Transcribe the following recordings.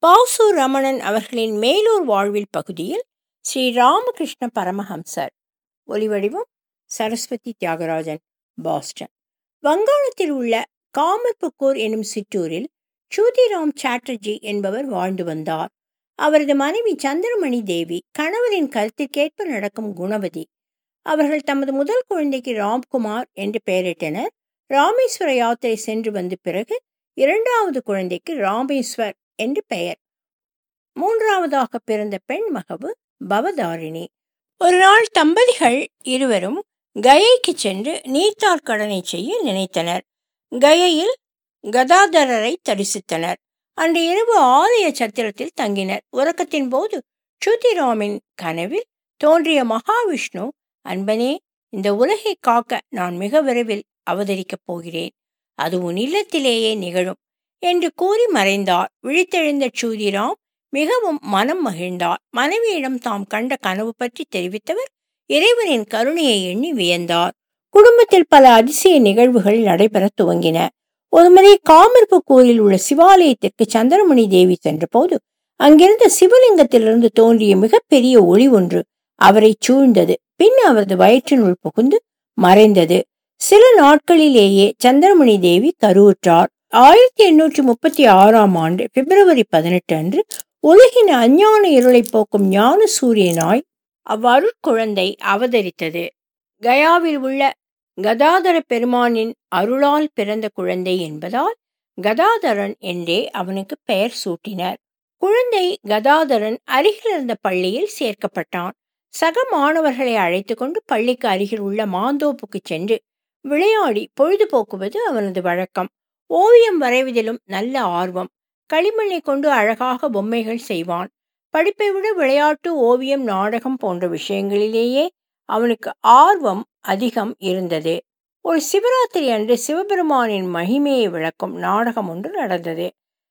பாசு ரமணன் அவர்களின் மேலூர் வாழ்வில் பகுதியில் ஸ்ரீ ராமகிருஷ்ண பரமஹம்சர் ஒலிவடிவம் சரஸ்வதி தியாகராஜன் பாஸ்டன் வங்காளத்தில் உள்ள காமர்புக்கூர் எனும் சிற்றூரில் சூதிராம் சாட்டர்ஜி என்பவர் வாழ்ந்து வந்தார் அவரது மனைவி சந்திரமணி தேவி கணவரின் கருத்திற்கேற்ப நடக்கும் குணவதி அவர்கள் தமது முதல் குழந்தைக்கு ராம்குமார் என்று பெயரிட்டனர் ராமேஸ்வர யாத்திரை சென்று வந்த பிறகு இரண்டாவது குழந்தைக்கு ராமேஸ்வர் என்று பெயர் மூன்றாவதாக பிறந்த பெண் மகவு பவதாரிணி ஒரு நாள் தம்பதிகள் இருவரும் கயைக்கு சென்று நீர்த்தார் கடனை செய்ய நினைத்தனர் கயையில் கதாதரரை தரிசித்தனர் அன்று இரவு ஆலய சத்திரத்தில் தங்கினர் உறக்கத்தின் போது சுதிராமின் கனவில் தோன்றிய மகாவிஷ்ணு அன்பனே இந்த உலகை காக்க நான் மிக விரைவில் அவதரிக்கப் போகிறேன் அது உன் இல்லத்திலேயே நிகழும் என்று கூறி மறைந்தார் விழித்தெழுந்த சூதிராம் மிகவும் மனம் மகிழ்ந்தார் மனைவியிடம் தாம் கண்ட கனவு பற்றி தெரிவித்தவர் இறைவனின் கருணையை எண்ணி வியந்தார் குடும்பத்தில் பல அதிசய நிகழ்வுகள் நடைபெற துவங்கின ஒருமுறை காமர்புக்கூரில் உள்ள சிவாலயத்திற்கு சந்திரமணி தேவி சென்றபோது அங்கிருந்த சிவலிங்கத்திலிருந்து தோன்றிய மிகப்பெரிய ஒளி ஒன்று அவரை சூழ்ந்தது பின் அவரது வயிற்றினுள் புகுந்து மறைந்தது சில நாட்களிலேயே சந்திரமணி தேவி கருவுற்றார் ஆயிரத்தி எண்ணூற்றி முப்பத்தி ஆறாம் ஆண்டு பிப்ரவரி பதினெட்டு அன்று உலகின் அஞ்ஞான இருளை போக்கும் ஞான சூரியனாய் அவ்வருட்குழந்தை அவதரித்தது கயாவில் உள்ள கதாதர பெருமானின் அருளால் பிறந்த குழந்தை என்பதால் கதாதரன் என்றே அவனுக்கு பெயர் சூட்டினர் குழந்தை கதாதரன் அருகில் இருந்த பள்ளியில் சேர்க்கப்பட்டான் சக மாணவர்களை அழைத்து கொண்டு பள்ளிக்கு அருகில் உள்ள மாந்தோப்புக்கு சென்று விளையாடி பொழுதுபோக்குவது அவனது வழக்கம் ஓவியம் வரைவதிலும் நல்ல ஆர்வம் களிமண்ணை கொண்டு அழகாக பொம்மைகள் செய்வான் படிப்பை விட விளையாட்டு ஓவியம் நாடகம் போன்ற விஷயங்களிலேயே அவனுக்கு ஆர்வம் அதிகம் இருந்தது ஒரு சிவராத்திரி அன்று சிவபெருமானின் மகிமையை விளக்கும் நாடகம் ஒன்று நடந்தது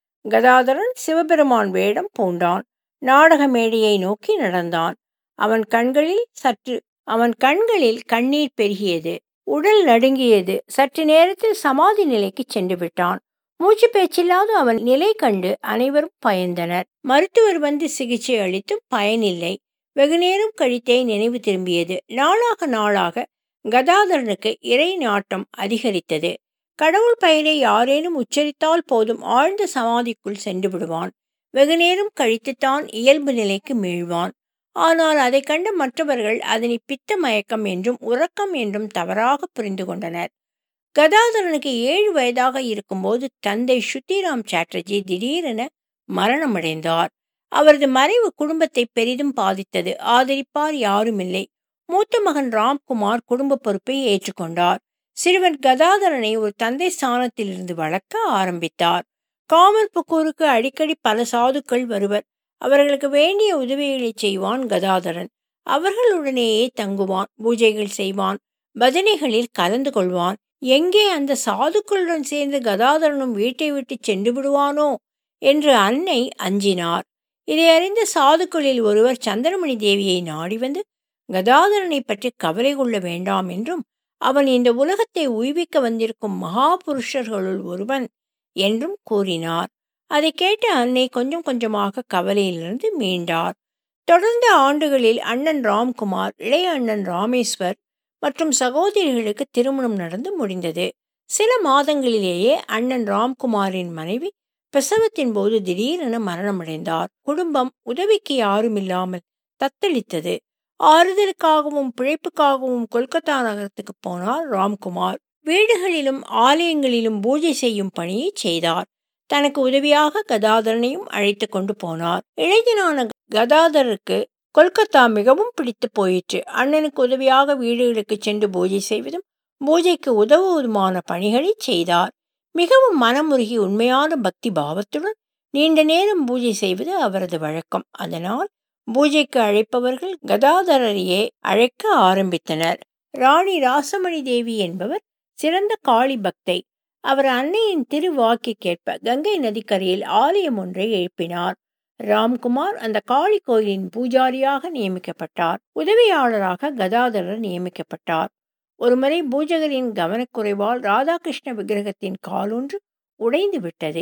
கதாதரன் சிவபெருமான் வேடம் பூண்டான் நாடக மேடையை நோக்கி நடந்தான் அவன் கண்களில் சற்று அவன் கண்களில் கண்ணீர் பெருகியது உடல் நடுங்கியது சற்று நேரத்தில் சமாதி நிலைக்கு சென்று விட்டான் மூச்சு பேச்சில்லாத அவன் நிலை கண்டு அனைவரும் பயந்தனர் மருத்துவர் வந்து சிகிச்சை அளித்தும் பயனில்லை வெகுநேரம் கழித்தே நினைவு திரும்பியது நாளாக நாளாக கதாதரனுக்கு இறை நாட்டம் அதிகரித்தது கடவுள் பெயரை யாரேனும் உச்சரித்தால் போதும் ஆழ்ந்த சமாதிக்குள் சென்று விடுவான் வெகுநேரம் கழித்துத்தான் இயல்பு நிலைக்கு மீழ்வான் ஆனால் அதை கண்ட மற்றவர்கள் அதனை பித்த மயக்கம் என்றும் உறக்கம் என்றும் தவறாக புரிந்து கொண்டனர் கதாதரனுக்கு ஏழு வயதாக இருக்கும்போது தந்தை சுத்திராம் சாட்டர்ஜி திடீரென மரணமடைந்தார் அவரது மறைவு குடும்பத்தை பெரிதும் பாதித்தது ஆதரிப்பார் யாருமில்லை மூத்த மகன் ராம்குமார் குடும்ப பொறுப்பை ஏற்றுக்கொண்டார் சிறுவன் கதாதரனை ஒரு தந்தை ஸ்தானத்தில் இருந்து வளர்க்க ஆரம்பித்தார் காமர்புக்கூருக்கு அடிக்கடி பல சாதுக்கள் வருவர் அவர்களுக்கு வேண்டிய உதவிகளை செய்வான் கதாதரன் அவர்களுடனேயே தங்குவான் பூஜைகள் செய்வான் பஜனைகளில் கலந்து கொள்வான் எங்கே அந்த சாதுக்களுடன் சேர்ந்து கதாதரனும் வீட்டை விட்டு சென்று விடுவானோ என்று அன்னை அஞ்சினார் இதை அறிந்த சாதுக்களில் ஒருவர் சந்திரமணி தேவியை நாடி வந்து கதாதரனை பற்றி கவலை கொள்ள வேண்டாம் என்றும் அவன் இந்த உலகத்தை உய்விக்க வந்திருக்கும் மகா புருஷர்களுள் ஒருவன் என்றும் கூறினார் அதை கேட்ட அன்னை கொஞ்சம் கொஞ்சமாக கவலையிலிருந்து மீண்டார் தொடர்ந்த ஆண்டுகளில் அண்ணன் ராம்குமார் இளைய அண்ணன் ராமேஸ்வர் மற்றும் சகோதரிகளுக்கு திருமணம் நடந்து முடிந்தது சில மாதங்களிலேயே அண்ணன் ராம்குமாரின் மனைவி பிரசவத்தின் போது திடீரென மரணமடைந்தார் குடும்பம் உதவிக்கு யாரும் இல்லாமல் தத்தளித்தது ஆறுதலுக்காகவும் பிழைப்புக்காகவும் கொல்கத்தா நகரத்துக்கு போனார் ராம்குமார் வீடுகளிலும் ஆலயங்களிலும் பூஜை செய்யும் பணியை செய்தார் தனக்கு உதவியாக கதாதரனையும் அழைத்து கொண்டு போனார் இளைஞனான கதாதருக்கு கொல்கத்தா மிகவும் பிடித்து போயிற்று அண்ணனுக்கு உதவியாக வீடுகளுக்கு சென்று பூஜை செய்வதும் பூஜைக்கு உதவுவதுமான பணிகளை செய்தார் மிகவும் மனமுருகி உண்மையான பக்தி பாவத்துடன் நீண்ட நேரம் பூஜை செய்வது அவரது வழக்கம் அதனால் பூஜைக்கு அழைப்பவர்கள் கதாதரரையே அழைக்க ஆரம்பித்தனர் ராணி ராசமணி தேவி என்பவர் சிறந்த காளி பக்தை அவர் அன்னையின் திருவாக்கிற்கேற்ப கங்கை நதிக்கரையில் ஆலயம் ஒன்றை எழுப்பினார் ராம்குமார் அந்த காளி கோயிலின் பூஜாரியாக நியமிக்கப்பட்டார் உதவியாளராக கதாதரர் நியமிக்கப்பட்டார் ஒருமுறை பூஜகரின் கவனக்குறைவால் ராதாகிருஷ்ண விக்கிரகத்தின் காலொன்று உடைந்து விட்டது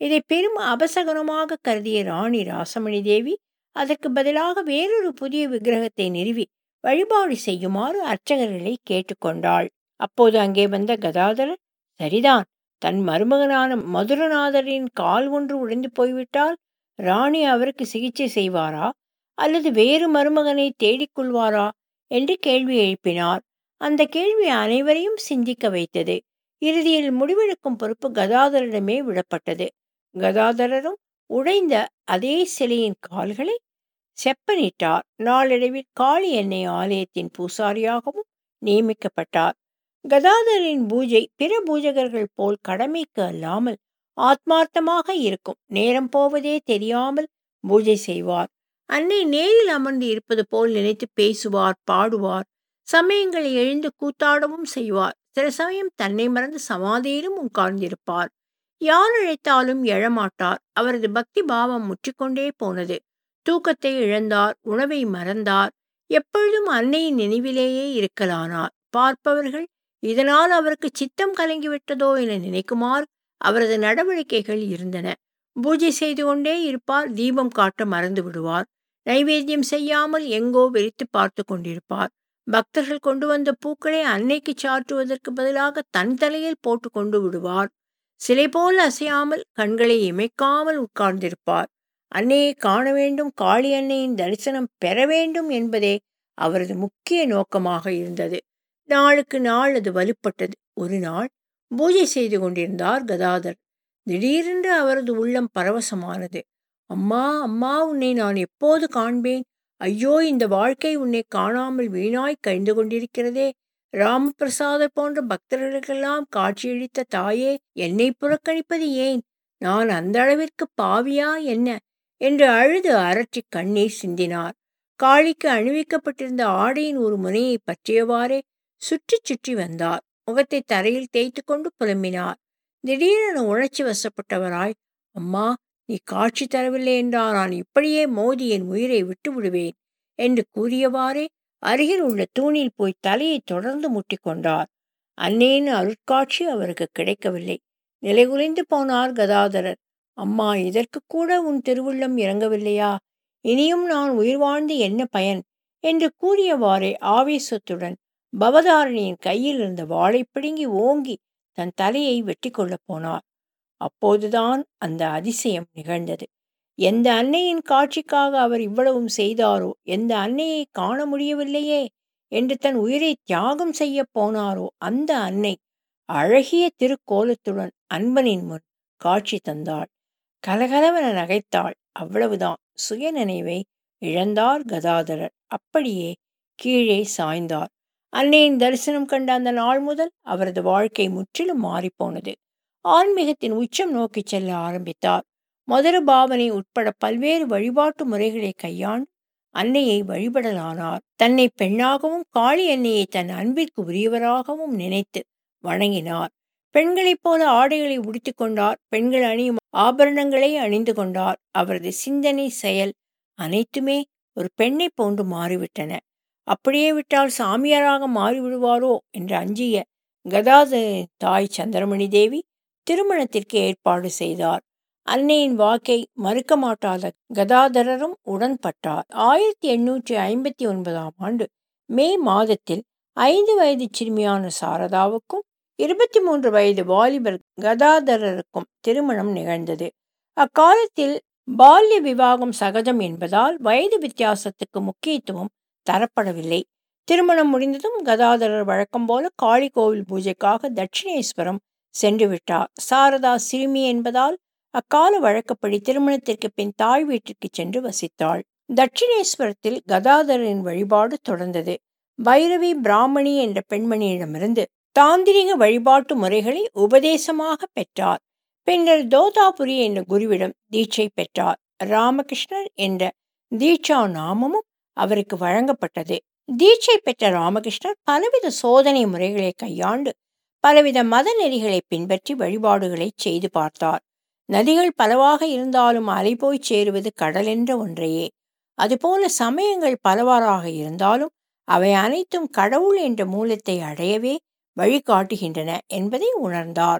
இதை பெரும் அபசகனமாக கருதிய ராணி ராசமணி தேவி அதற்கு பதிலாக வேறொரு புதிய விக்கிரகத்தை நிறுவி வழிபாடு செய்யுமாறு அர்ச்சகர்களை கேட்டுக்கொண்டாள் அப்போது அங்கே வந்த கதாதரர் சரிதான் தன் மருமகனான மதுரநாதரின் கால் ஒன்று உடைந்து போய்விட்டால் ராணி அவருக்கு சிகிச்சை செய்வாரா அல்லது வேறு மருமகனை தேடிக்கொள்வாரா என்று கேள்வி எழுப்பினார் அந்த கேள்வி அனைவரையும் சிந்திக்க வைத்தது இறுதியில் முடிவெடுக்கும் பொறுப்பு கதாதரிடமே விடப்பட்டது கதாதரரும் உடைந்த அதே சிலையின் கால்களை செப்பனிட்டார் நாளடைவில் காளி எண்ணெய் ஆலயத்தின் பூசாரியாகவும் நியமிக்கப்பட்டார் கதாதரின் பூஜை பிற பூஜகர்கள் போல் கடமைக்கு அல்லாமல் ஆத்மார்த்தமாக இருக்கும் நேரம் போவதே தெரியாமல் பூஜை செய்வார் அன்னை நேரில் அமர்ந்து இருப்பது போல் நினைத்து பேசுவார் பாடுவார் சமயங்களை எழுந்து கூத்தாடவும் செய்வார் சில சமயம் தன்னை மறந்து சமாதியிலும் உட்கார்ந்திருப்பார் யார் அழைத்தாலும் எழமாட்டார் அவரது பக்தி பாவம் முற்றிக்கொண்டே போனது தூக்கத்தை இழந்தார் உணவை மறந்தார் எப்பொழுதும் அன்னையின் நினைவிலேயே இருக்கலானார் பார்ப்பவர்கள் இதனால் அவருக்கு சித்தம் கலங்கிவிட்டதோ என நினைக்குமாறு அவரது நடவடிக்கைகள் இருந்தன பூஜை செய்து கொண்டே இருப்பார் தீபம் காட்ட மறந்து விடுவார் நைவேத்தியம் செய்யாமல் எங்கோ வெறித்து பார்த்து கொண்டிருப்பார் பக்தர்கள் கொண்டு வந்த பூக்களை அன்னைக்கு சாற்றுவதற்கு பதிலாக தன் தலையில் போட்டு கொண்டு விடுவார் சிலை போல் அசையாமல் கண்களை இமைக்காமல் உட்கார்ந்திருப்பார் அன்னையை காண வேண்டும் காளி அன்னையின் தரிசனம் பெற வேண்டும் என்பதே அவரது முக்கிய நோக்கமாக இருந்தது நாளுக்கு நாள் அது வலுப்பட்டது ஒரு நாள் பூஜை செய்து கொண்டிருந்தார் கதாதர் திடீரென்று அவரது உள்ளம் பரவசமானது அம்மா அம்மா உன்னை நான் எப்போது காண்பேன் ஐயோ இந்த வாழ்க்கை உன்னை காணாமல் வீணாய் கழிந்து கொண்டிருக்கிறதே ராமபிரசாதர் போன்ற பக்தர்களுக்கெல்லாம் காட்சியளித்த தாயே என்னை புறக்கணிப்பது ஏன் நான் அந்த அளவிற்கு பாவியா என்ன என்று அழுது அரற்றி கண்ணீர் சிந்தினார் காளிக்கு அணிவிக்கப்பட்டிருந்த ஆடையின் ஒரு முனையை பற்றியவாறே சுற்றி சுற்றி வந்தார் முகத்தை தரையில் தேய்த்து கொண்டு புலம்பினார் திடீரென உணர்ச்சி வசப்பட்டவராய் அம்மா நீ காட்சி தரவில்லை என்றால் நான் இப்படியே மோதி என் உயிரை விட்டு விடுவேன் என்று கூறியவாறே அருகில் உள்ள தூணில் போய் தலையை தொடர்ந்து முட்டிக்கொண்டார் அன்னேன் அருட்காட்சி அவருக்கு கிடைக்கவில்லை நிலைகுலைந்து போனார் கதாதரர் அம்மா இதற்கு கூட உன் திருவுள்ளம் இறங்கவில்லையா இனியும் நான் உயிர் வாழ்ந்து என்ன பயன் என்று கூறியவாறே ஆவேசத்துடன் பவதாரணியின் கையில் இருந்த வாளை பிடுங்கி ஓங்கி தன் தலையை வெட்டி கொள்ளப் போனார் அப்போதுதான் அந்த அதிசயம் நிகழ்ந்தது எந்த அன்னையின் காட்சிக்காக அவர் இவ்வளவும் செய்தாரோ எந்த அன்னையை காண முடியவில்லையே என்று தன் உயிரை தியாகம் செய்ய போனாரோ அந்த அன்னை அழகிய திருக்கோலத்துடன் அன்பனின் முன் காட்சி தந்தாள் கலகலவென நகைத்தாள் அவ்வளவுதான் சுயநினைவை இழந்தார் கதாதரர் அப்படியே கீழே சாய்ந்தார் அன்னையின் தரிசனம் கண்ட அந்த நாள் முதல் அவரது வாழ்க்கை முற்றிலும் மாறிப்போனது ஆன்மீகத்தின் உச்சம் நோக்கி செல்ல ஆரம்பித்தார் மதுர பாவனை உட்பட பல்வேறு வழிபாட்டு முறைகளை கையாண்டு அன்னையை வழிபடலானார் தன்னை பெண்ணாகவும் காளி அன்னையை தன் அன்பிற்கு உரியவராகவும் நினைத்து வணங்கினார் பெண்களைப் போல ஆடைகளை உடுத்திக் கொண்டார் பெண்கள் அணியும் ஆபரணங்களை அணிந்து கொண்டார் அவரது சிந்தனை செயல் அனைத்துமே ஒரு பெண்ணை போன்று மாறிவிட்டன அப்படியே விட்டால் சாமியாராக மாறிவிடுவாரோ என்று அஞ்சிய கதாதரின் தாய் சந்திரமணி தேவி திருமணத்திற்கு ஏற்பாடு செய்தார் அன்னையின் வாக்கை மறுக்க மாட்டாத கதாதரரும் உடன்பட்டார் ஆயிரத்தி எண்ணூற்றி ஐம்பத்தி ஒன்பதாம் ஆண்டு மே மாதத்தில் ஐந்து வயது சிறுமியான சாரதாவுக்கும் இருபத்தி மூன்று வயது வாலிபர் கதாதரருக்கும் திருமணம் நிகழ்ந்தது அக்காலத்தில் பால்ய விவாகம் சகஜம் என்பதால் வயது வித்தியாசத்துக்கு முக்கியத்துவம் தரப்படவில்லை திருமணம் முடிந்ததும் கதாதரர் வழக்கம் போல காளி கோவில் பூஜைக்காக தட்சிணேஸ்வரம் சென்று விட்டார் சாரதா சிறுமி என்பதால் அக்கால வழக்கப்படி திருமணத்திற்கு பின் தாய் வீட்டிற்கு சென்று வசித்தாள் தட்சிணேஸ்வரத்தில் கதாதரரின் வழிபாடு தொடர்ந்தது பைரவி பிராமணி என்ற பெண்மணியிடமிருந்து தாந்திரிக வழிபாட்டு முறைகளை உபதேசமாக பெற்றார் பின்னர் தோதாபுரி என்ற குருவிடம் தீட்சை பெற்றார் ராமகிருஷ்ணர் என்ற தீட்சா நாமமும் அவருக்கு வழங்கப்பட்டது தீட்சை பெற்ற ராமகிருஷ்ணர் பலவித சோதனை முறைகளை கையாண்டு பலவித மத நெறிகளை பின்பற்றி வழிபாடுகளை செய்து பார்த்தார் நதிகள் பலவாக இருந்தாலும் அலை போய் சேருவது கடல் என்ற ஒன்றையே அதுபோல சமயங்கள் பலவாறாக இருந்தாலும் அவை அனைத்தும் கடவுள் என்ற மூலத்தை அடையவே வழிகாட்டுகின்றன என்பதை உணர்ந்தார்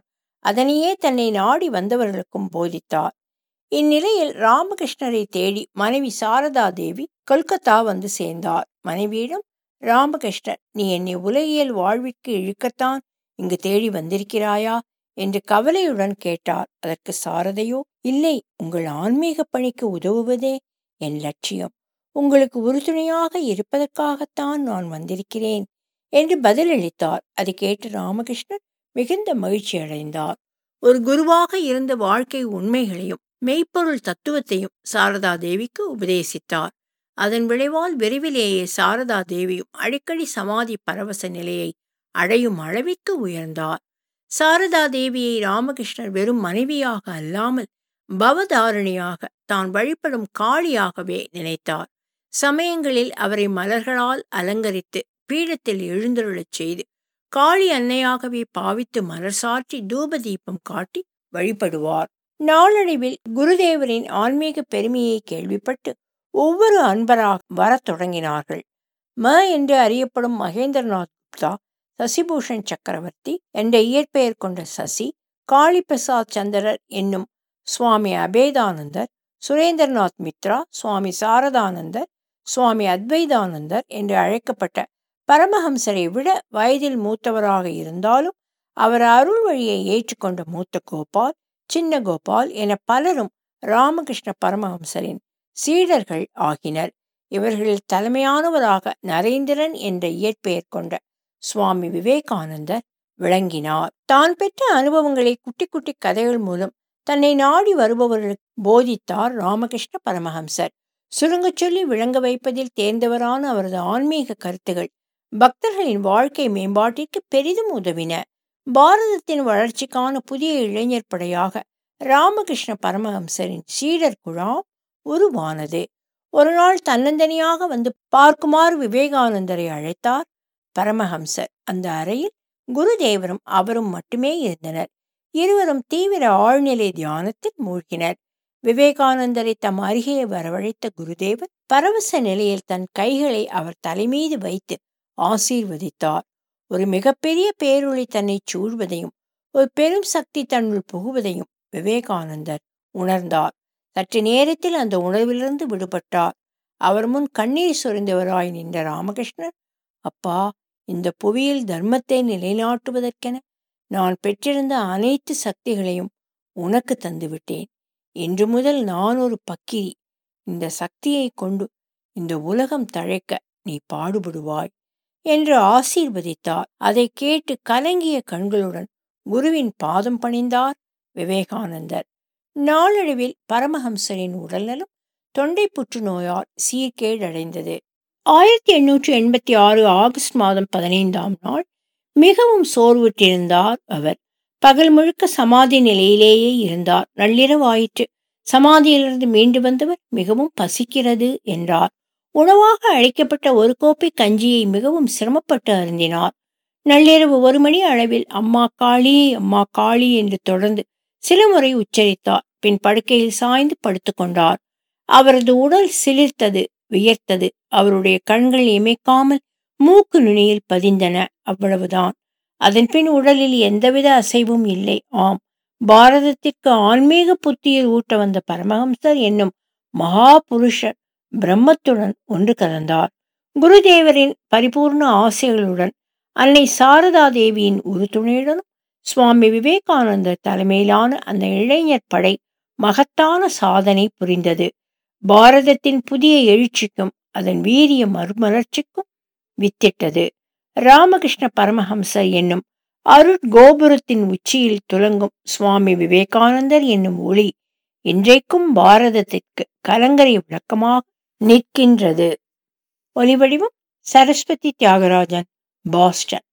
அதனையே தன்னை நாடி வந்தவர்களுக்கும் போதித்தார் இந்நிலையில் ராமகிருஷ்ணரை தேடி மனைவி சாரதா தேவி கொல்கத்தா வந்து சேர்ந்தார் மனைவியிடம் ராமகிருஷ்ணர் நீ என்னை உலகியல் வாழ்விற்கு இழுக்கத்தான் இங்கு தேடி வந்திருக்கிறாயா என்று கவலையுடன் கேட்டார் அதற்கு சாரதையோ இல்லை உங்கள் ஆன்மீக பணிக்கு உதவுவதே என் லட்சியம் உங்களுக்கு உறுதுணையாக இருப்பதற்காகத்தான் நான் வந்திருக்கிறேன் என்று பதிலளித்தார் அதை கேட்டு ராமகிருஷ்ணர் மிகுந்த மகிழ்ச்சி அடைந்தார் ஒரு குருவாக இருந்த வாழ்க்கை உண்மைகளையும் மெய்ப்பொருள் தத்துவத்தையும் சாரதா தேவிக்கு உபதேசித்தார் அதன் விளைவால் விரைவிலேயே சாரதா தேவியும் அடிக்கடி சமாதி பரவச நிலையை அடையும் அளவிற்கு உயர்ந்தார் சாரதா தேவியை ராமகிருஷ்ணர் வெறும் மனைவியாக அல்லாமல் பவதாரணியாக தான் வழிபடும் காளியாகவே நினைத்தார் சமயங்களில் அவரை மலர்களால் அலங்கரித்து பீடத்தில் எழுந்தருளச் செய்து காளி அன்னையாகவே பாவித்து மலர் சாற்றி தூப தீபம் காட்டி வழிபடுவார் நாளடைவில் குருதேவரின் ஆன்மீக பெருமையை கேள்விப்பட்டு ஒவ்வொரு அன்பராக வரத் தொடங்கினார்கள் ம என்று அறியப்படும் மகேந்திரநாத் குப்தா சசிபூஷன் சக்கரவர்த்தி என்ற இயற்பெயர் கொண்ட சசி காளிபிரசாத் சந்திரர் என்னும் சுவாமி அபேதானந்தர் சுரேந்திரநாத் மித்ரா சுவாமி சாரதானந்தர் சுவாமி அத்வைதானந்தர் என்று அழைக்கப்பட்ட பரமஹம்சரை விட வயதில் மூத்தவராக இருந்தாலும் அவர் அருள் வழியை ஏற்றுக்கொண்ட மூத்த கோபால் சின்ன கோபால் என பலரும் ராமகிருஷ்ண பரமஹம்சரின் சீடர்கள் ஆகினர் இவர்களில் தலைமையானவராக நரேந்திரன் என்ற இயற்பெயர் கொண்ட சுவாமி விவேகானந்தர் விளங்கினார் தான் பெற்ற அனுபவங்களை குட்டி குட்டி கதைகள் மூலம் தன்னை நாடி வருபவர்களுக்கு போதித்தார் ராமகிருஷ்ண பரமஹம்சர் சுருங்கச் சொல்லி விளங்க வைப்பதில் தேர்ந்தவரான அவரது ஆன்மீக கருத்துகள் பக்தர்களின் வாழ்க்கை மேம்பாட்டிற்கு பெரிதும் உதவின பாரதத்தின் வளர்ச்சிக்கான புதிய இளைஞர் படையாக ராமகிருஷ்ண பரமஹம்சரின் சீடர் குழாம் உருவானது ஒரு நாள் தன்னந்தனியாக வந்து பார்க்குமாறு விவேகானந்தரை அழைத்தார் பரமஹம்சர் அந்த அறையில் குருதேவரும் அவரும் மட்டுமே இருந்தனர் இருவரும் தீவிர ஆழ்நிலை தியானத்தில் மூழ்கினர் விவேகானந்தரை தம் அருகே வரவழைத்த குருதேவர் பரவச நிலையில் தன் கைகளை அவர் தலைமீது வைத்து ஆசீர்வதித்தார் ஒரு மிகப்பெரிய பேரொளி தன்னை சூழ்வதையும் ஒரு பெரும் சக்தி தன்னுள் புகுவதையும் விவேகானந்தர் உணர்ந்தார் சற்று நேரத்தில் அந்த உணர்விலிருந்து விடுபட்டார் அவர் முன் கண்ணீர் சொரிந்தவராய் நின்ற ராமகிருஷ்ணர் அப்பா இந்த புவியில் தர்மத்தை நிலைநாட்டுவதற்கென நான் பெற்றிருந்த அனைத்து சக்திகளையும் உனக்கு தந்துவிட்டேன் இன்று முதல் நான் ஒரு பக்கிரி இந்த சக்தியை கொண்டு இந்த உலகம் தழைக்க நீ பாடுபடுவாய் என்று ஆசீர்வதித்தார் அதை கேட்டு கலங்கிய கண்களுடன் குருவின் பாதம் பணிந்தார் விவேகானந்தர் நாளடைவில் பரமஹம்சரின் உடல்நலம் தொண்டை புற்றுநோயால் சீர்கேடடைந்தது ஆயிரத்தி எண்ணூற்றி எண்பத்தி ஆறு ஆகஸ்ட் மாதம் பதினைந்தாம் நாள் மிகவும் சோர்வுற்றிருந்தார் அவர் பகல் முழுக்க சமாதி நிலையிலேயே இருந்தார் நள்ளிரவாயிற்று சமாதியிலிருந்து மீண்டு வந்தவர் மிகவும் பசிக்கிறது என்றார் உணவாக அழைக்கப்பட்ட ஒரு கோப்பை கஞ்சியை மிகவும் சிரமப்பட்டு அருந்தினார் நள்ளிரவு ஒரு மணி அளவில் அம்மா காளி அம்மா காளி என்று தொடர்ந்து சில முறை உச்சரித்தார் பின் படுக்கையில் சாய்ந்து படுத்துக்கொண்டார் அவரது உடல் சிலிர்த்தது வியர்த்தது அவருடைய கண்கள் இமைக்காமல் மூக்கு நுனியில் பதிந்தன அவ்வளவுதான் அதன்பின் உடலில் எந்தவித அசைவும் இல்லை ஆம் பாரதத்திற்கு ஆன்மீக புத்தியில் ஊட்ட வந்த பரமஹம்சர் என்னும் மகா புருஷர் பிரம்மத்துடன் ஒன்று கலந்தார் குருதேவரின் பரிபூர்ண ஆசைகளுடன் அன்னை சாரதா தேவியின் உறுதுணையுடனும் சுவாமி விவேகானந்தர் தலைமையிலான அந்த இளைஞர் படை மகத்தான சாதனை புரிந்தது பாரதத்தின் புதிய எழுச்சிக்கும் அதன் வீரிய மறுமலர்ச்சிக்கும் வித்திட்டது ராமகிருஷ்ண பரமஹம்சர் என்னும் அருட்கோபுரத்தின் உச்சியில் துலங்கும் சுவாமி விவேகானந்தர் என்னும் ஒளி இன்றைக்கும் பாரதத்திற்கு கலங்கரை விளக்கமாக நிற்கின்றது ஒலிவடிவம் சரஸ்வதி தியாகராஜன் பாஸ்டன்